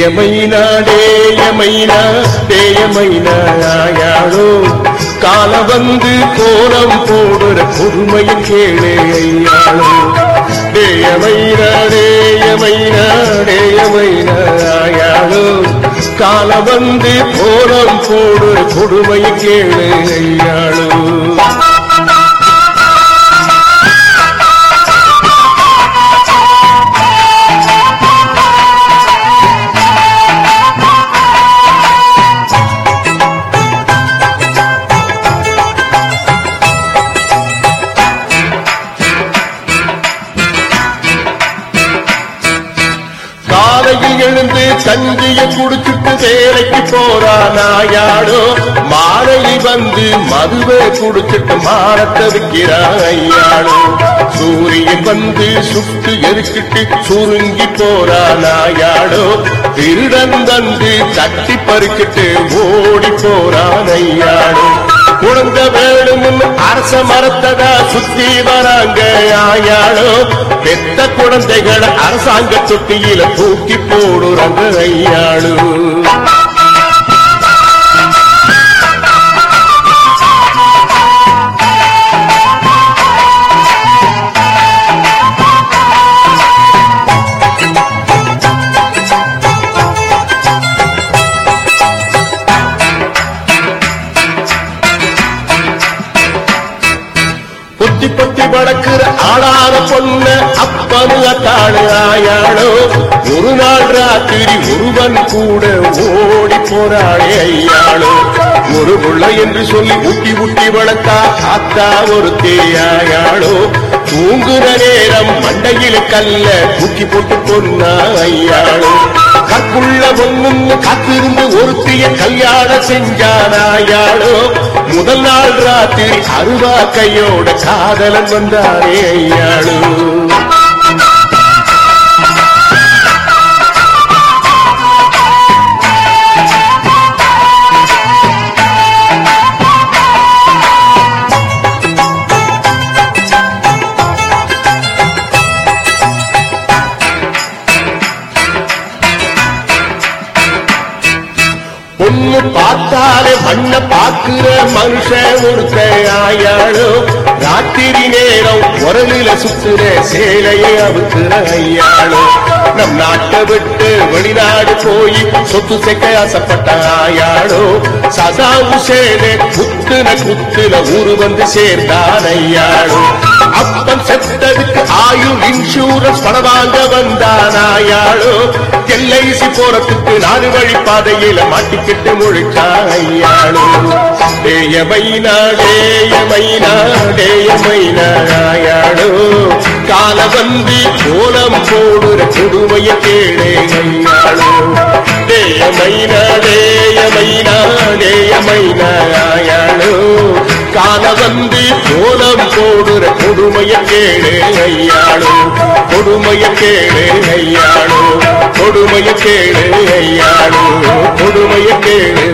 டேயமைனா டேயமைனா டேயமைனா ஆயாளோ கால வந்து கோலம் போடுற பொறுமையை கேளு ஐயாளோ டேயமைனா டேயமைனா டேயமைனா ஆயாளோ கால வந்து கோலம் போடுற கொடுமையை கேளு ஐயாளோ காலையில் எழுந்து கஞ்சிய குடிச்சிட்டு வேலைக்கு போறா நாயாடோ மாலையில் வந்து மதுவை குடிச்சிட்டு மானத்தை விற்கிறா ஐயாடோ சூரியன் வந்து சுட்டு எரிச்சிட்டு சுருங்கி போறா நாயாடோ திருடன் வந்து தட்டி பறிச்சிட்டு ஓடி போறான் ஐயாடோ குழந்தை வேணும்னு அரச மரத்ததா சுத்தி வராங்க ஆயாளோ பெத்த குழந்தைகளை அரசாங்க தொட்டியில தூக்கி போடுறாங்க ஐயாளு பொத்தி பொத்தி வளர்க்கிற ஆளான பொண்ண அப்பனு அத்தாளு ஆயாளோ ஒரு நாள் ராத்திரி ஒருவன் கூட ஓடி போறாளே ஐயாளோ ஒரு புள்ள என்று சொல்லி ஊட்டி ஊட்டி வளர்த்தா காத்தா ஒரு தேயாயாளோ தூங்குற நேரம் மண்டையில கல்ல தூக்கி போட்டு கொன்னா ஐயாளோ கற்புள்ள பொண்ணுன்னு காத்திருந்து ஒருத்திய கல்யாணம் செஞ்சானாயாளோ முதல் நாள் ராத்திரி அருவா கையோட காதலன் வந்தாரே ஐயாளோ பொண்ணு பார்த்தாலே மண்ண பாக்குற மனுஷன் ஒருத்த ஆயாளோ ராத்திரி நேரம் உரலில சுத்துற சேலையை அவுக்குற ஐயாளோ நம் நாட்டை விட்டு வெளிநாடு போய் சொத்து சேர்க்க ஆசைப்பட்ட ஆயாளோ சதா உசேனே குத்துன குத்துன ஊரு வந்து சேர்ந்தான் ஐயாளோ அப்பன் செத்ததுக்கு ஆயுள் இன்சூரன்ஸ் பணம் வாங்க வந்தான் ஆயாளோ எல்ஐசி போறதுக்கு நாலு வழி பாதையில மாட்டிக்கிட்டு முழிச்சான் ஐயாளோ டேயமைனா டேயமைனா டேயமைனா ஆயாளோ கால வந்து கோலம் போடுற கொடுமைய கேளே ஐயாளோ டேயமைனா டேயமைனா டேயமைனா ஆயாளோ கால வந்து கோலம் போடுற கொடுமைய கேளே ஐயாளோ கொடுமைய கேளே ஐயாளோ கொடுமைய கேளே ஐயாளோ கொடுமைய கேளே